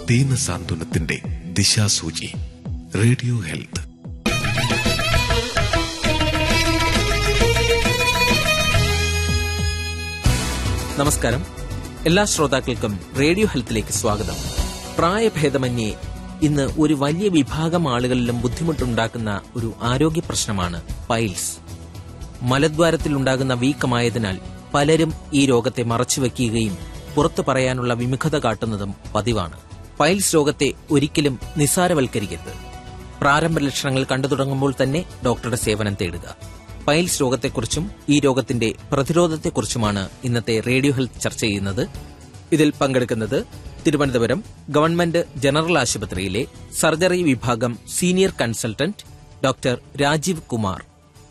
ദീന സാന്ത്വനത്തിന്റെ ദിശാസൂചി radio health നമസ്കാരം എല്ലാ ശ്രോതാക്കൾക്കും റേഡിയോ ഹെൽത്തിലേക്ക് സ്വാഗതം പ്രായഭേദമന്യേ ഇന്ന് ഒരു വലിയ വിഭാഗം ആളുകളിലും ബുദ്ധിമുട്ടുണ്ടാക്കുന്ന ഒരു ആരോഗ്യ പ്രശ്നമാണ് പൈൽസ് മലദ്വാരത്തിൽ ഉണ്ടാകുന്ന വീക്കമായതിനാൽ പലരും ഈ രോഗത്തെ മറച്ചുവെക്കുകയും പുറത്തു പറയാനുള്ള വിമുഖത കാട്ടുന്നതും പതിവാണ് പൈൽസ് രോഗത്തെ ഒരിക്കലും നിസാരവൽക്കരിക്കരുത് പ്രാരംഭ ലക്ഷണങ്ങൾ കണ്ടു തുടങ്ങുമ്പോൾ തന്നെ ഡോക്ടറുടെ സേവനം തേടുക പൈൽസ് രോഗത്തെക്കുറിച്ചും ഈ രോഗത്തിന്റെ പ്രതിരോധത്തെക്കുറിച്ചുമാണ് ഇന്നത്തെ റേഡിയോ ഹെൽത്ത് ചർച്ച ചെയ്യുന്നത് ഇതിൽ പങ്കെടുക്കുന്നത് തിരുവനന്തപുരം ഗവൺമെന്റ് ജനറൽ ആശുപത്രിയിലെ സർജറി വിഭാഗം senior consultant doctor Rajeev Kumar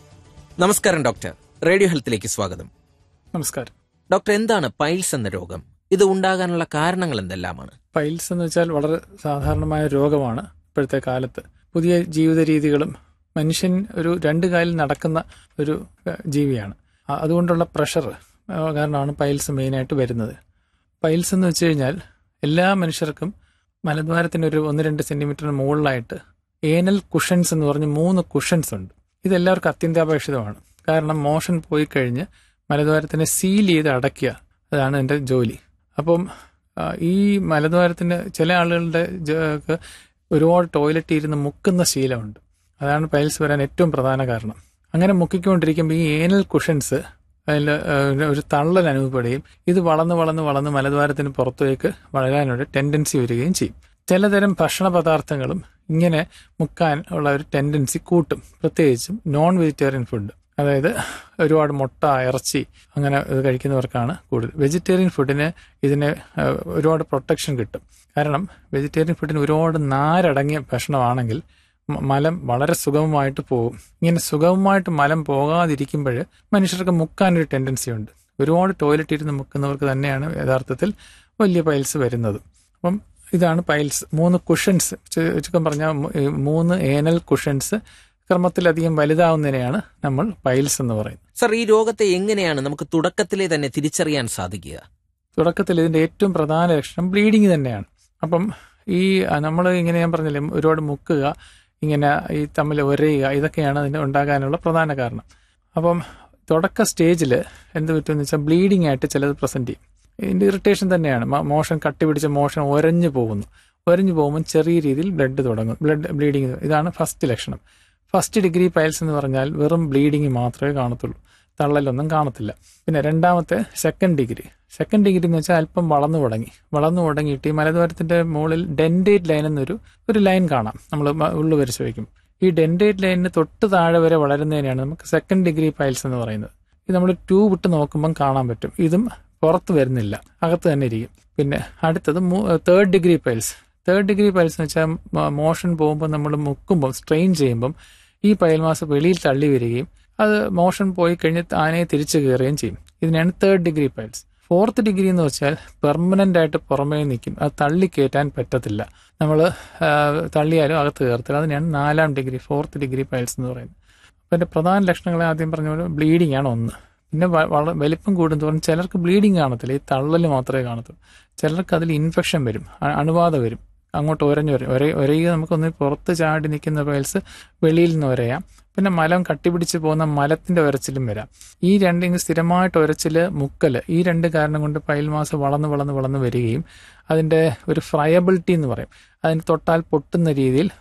നമസ്കാരം ഡോക്ടർ റേഡിയോ ഹെൽത്തിലേക്ക് സ്വാഗതം നമസ്കാരം ഡോക്ടർ എന്താണ് പൈൽസ് എന്ന രോഗം ഇത് ഉണ്ടാകാനുള്ള കാരണങ്ങൾ എന്തെല്ലാമാണ് പൈൽസ് എന്ന് വെച്ചാൽ വളരെ സാധാരണമായ രോഗമാണ് ഇപ്പോഴത്തെ കാലത്ത് പുതിയ ജീവിത രീതികളും മനുഷ്യൻ ഒരു രണ്ട് കാലിൽ നടക്കുന്ന ഒരു ഏഹ്, ജീവിയാണ് അ- അതുകൊണ്ടുള്ള പ്രഷർ കാരണമാണ് പൈൽസ് മെയിനായിട്ട് വരുന്നത് പൈൽസ് എന്ന് വെച്ച് കഴിഞ്ഞാൽ എല്ലാ മനുഷ്യർക്കും മലദ്വാരത്തിന് ഒരു ഒന്ന് രണ്ട് സെന്റിമീറ്ററിന് മുകളിലായിട്ട് ഏനൽ കുഷൻസ് എന്ന് പറഞ്ഞ് മൂന്ന് കുഷൻസ് ഉണ്ട് ഇതെല്ലാവർക്കും അത്യന്താപേക്ഷിതമാണ് കാരണം മോഷൻ പോയി കഴിഞ്ഞ് മലദ്വാരത്തിനെ സീൽ ചെയ്ത് അടയ്ക്കുക അതാണ് എൻ്റെ ജോലി അപ്പം ആ, ഈ മലദ്വാരത്തിന് ചില ആളുകളുടെ ജ- ക്ക് ഒരുപാട് ടോയ്ലറ്റ് ഇരുന്ന് മുക്കുന്ന ശീലമുണ്ട് അതാണ് പൈൽസ് വരാൻ ഏറ്റവും പ്രധാന കാരണം അങ്ങനെ മുക്കിക്കൊണ്ടിരിക്കുമ്പോൾ ഈ ഏനൽ കുഷൻസ് അതിൽ ഒരു തള്ളൽ അനുഭവപ്പെടുകയും ഇത് വളർന്ന് വളർന്ന് വളർന്ന് മലദ്വാരത്തിന് പുറത്തേക്ക് വളരാനൊരു ടെൻഡൻസി വരികയും ചെയ്യും ചിലതരം ഭക്ഷണ പദാർത്ഥങ്ങളും ഇങ്ങനെ മുക്കാൻ ഉള്ള ഒരു ടെൻഡൻസി കൂട്ടും പ്രത്യേകിച്ചും നോൺ വെജിറ്റേറിയൻ ഫുഡ് അതായത് ഒരുപാട് മുട്ട ഇറച്ചി അങ്ങനെ ഇത് കഴിക്കുന്നവർക്കാണ് കൂടുതൽ വെജിറ്റേറിയൻ ഫുഡിന് ഇതിന് ഏഹ്, ഒരുപാട് പ്രൊട്ടക്ഷൻ കിട്ടും കാരണം വെജിറ്റേറിയൻ ഫുഡിന് ഒരുപാട് നാരടങ്ങിയ ഭക്ഷണമാണെങ്കിൽ മ- മലം വളരെ സുഗമമായിട്ട് പോകും ഇങ്ങനെ സുഗമമായിട്ട് മലം പോകാതിരിക്കുമ്പോൾ മനുഷ്യർക്ക് മുക്കാനൊരു ടെൻഡൻസി ഉണ്ട് ഒരുപാട് ടോയ്ലറ്റ് ഇരുന്ന് മുക്കുന്നവർക്ക് തന്നെയാണ് യഥാർത്ഥത്തിൽ വലിയ പൈൽസ് വരുന്നത് അപ്പം ഇതാണ് പൈൽസ് മൂന്ന് കുഷൻസ് ചുരുക്കം പറഞ്ഞാൽ മൂ- ഈ മൂന്ന് ഏനൽ കുഷൻസ് ക്രമത്തിലധികം വലുതാവുന്നതിനെയാണ് നമ്മൾ പൈൽസ് എന്ന് പറയുന്നത് സർ ഈ രോഗത്തെ എങ്ങനെയാണ് നമുക്ക് തുടക്കത്തിലെ തന്നെ തിരിച്ചറിയാൻ സാധിക്കുക തുടക്കത്തിൽ ഇതിന്റെ ഏറ്റവും പ്രധാന ലക്ഷണം ബ്ലീഡിങ് തന്നെയാണ് അപ്പം ഈ നമ്മൾ ഇങ്ങനെ ഞാൻ പറഞ്ഞില്ലേ ഒരുപാട് മുക്കുക ഇങ്ങനെ ഈ തമ്മിൽ ഒരയുക ഇതൊക്കെയാണ് അതിന് ഉണ്ടാകാനുള്ള പ്രധാന കാരണം അപ്പം തുടക്ക സ്റ്റേജിൽ എന്ത് പറ്റുമെന്ന് വെച്ചാൽ ബ്ലീഡിംഗ് ആയിട്ട് ചിലത് പ്രസന്റ് ചെയ്യും ഇതിന്റെ ഇറിറ്റേഷൻ തന്നെയാണ് മ- മോഷൻ കട്ടി പിടിച്ച മോഷൻ ഒരഞ്ഞു പോകുന്നു ഒരഞ്ഞു പോകുമ്പോൾ ചെറിയ രീതിയിൽ ബ്ലഡ് തുടങ്ങും ബ്ലഡ് ബ്ലീഡിങ് ഇതാണ് ഫസ്റ്റ് ലക്ഷണം ഫസ്റ്റ് ഡിഗ്രി പൈൽസ് എന്ന് പറഞ്ഞാൽ വെറും ബ്ലീഡിങ് മാത്രമേ കാണത്തുള്ളൂ തള്ളലൊന്നും കാണത്തില്ല പിന്നെ രണ്ടാമത്തെ സെക്കൻഡ് ഡിഗ്രി സെക്കൻഡ് ഡിഗ്രി എന്ന് വെച്ചാൽ അല്പം വളർന്നു തുടങ്ങി വളർന്നു തുടങ്ങിയിട്ട് ഈ മലദ്വാരത്തിന്റെ മുകളിൽ ഡെൻഡേറ്റ് ലൈൻ എന്നൊരു ഒരു ലൈൻ കാണാം നമ്മൾ ഉള്ളു വരച്ച് വയ്ക്കും ഈ ഡെൻഡേറ്റ് ലൈനിന് തൊട്ട് താഴെ വരെ വളരുന്നതിനെയാണ് നമുക്ക് സെക്കൻഡ് ഡിഗ്രി പൈൽസ് എന്ന് പറയുന്നത് ഇത് നമ്മൾ ട്യൂബ് ഇട്ട് നോക്കുമ്പം കാണാൻ പറ്റും ഇതും പുറത്ത് വരുന്നില്ല അകത്ത് തന്നെ ഇരിക്കും പിന്നെ അടുത്തത് third degree piles third degree piles എന്ന് വെച്ചാൽ മോഷൻ പോകുമ്പോൾ നമ്മൾ മുക്കുമ്പോൾ സ്ട്രെയിൻ ചെയ്യുമ്പം ഈ പയൽമാസ് വെളിയിൽ തള്ളി വരികയും അത് മോഷൻ പോയി കഴിഞ്ഞ് താനെ തിരിച്ചു കയറുകയും ചെയ്യും ഇതിനാണ് third degree piles fourth degree എന്ന് വെച്ചാൽ പെർമനന്റ് ആയിട്ട് പുറമേ നിൽക്കും അത് തള്ളി കയറ്റാൻ പറ്റത്തില്ല നമ്മൾ തള്ളിയാലും അകത്ത് കയറത്തില്ല അതിനാണ് നാലാം ഡിഗ്രി ഫോർത്ത് ഡിഗ്രി പൈൽസ് എന്ന് പറയുന്നത് അപ്പം എൻ്റെ പ്രധാന ലക്ഷണങ്ങൾ ആദ്യം പറഞ്ഞ പോലെ ബ്ലീഡിംഗ് ആണ് ഒന്ന് പിന്നെ വ- വള വലിപ്പം കൂടുന്തോറും ചിലർക്ക് ബ്ലീഡിംഗ് കാണത്തില്ല ഈ തള്ളൽ മാത്രമേ കാണത്തുള്ളൂ ചിലർക്ക് അതിൽ ഇൻഫെക്ഷൻ വരും അ- അണുബാധ വരും അങ്ങോട്ട് ഒരഞ്ഞു വരും ഒരേ ഒരയുക നമുക്കൊന്ന് പുറത്ത് ചാടി നിൽക്കുന്ന പൈൽസ് വെളിയിൽ നിന്ന് ഒരയാം പിന്നെ മലം കട്ടിപിടിച്ച് പോകുന്ന മലത്തിന്റെ ഒരച്ചിലും വരാം ഈ രണ്ടിങ് സ്ഥിരമായിട്ട് ഒരച്ചില് മുക്കല് ഈ രണ്ട് കാരണം കൊണ്ട് പൈൽമാസ് വളർന്ന് വളർന്ന് വളർന്ന് വരികയും അതിന്റെ ഒരു ഫ്രയബിലിറ്റി എന്ന് പറയും അതിന് തൊട്ടാൽ പൊട്ടുന്ന രീതിയിൽ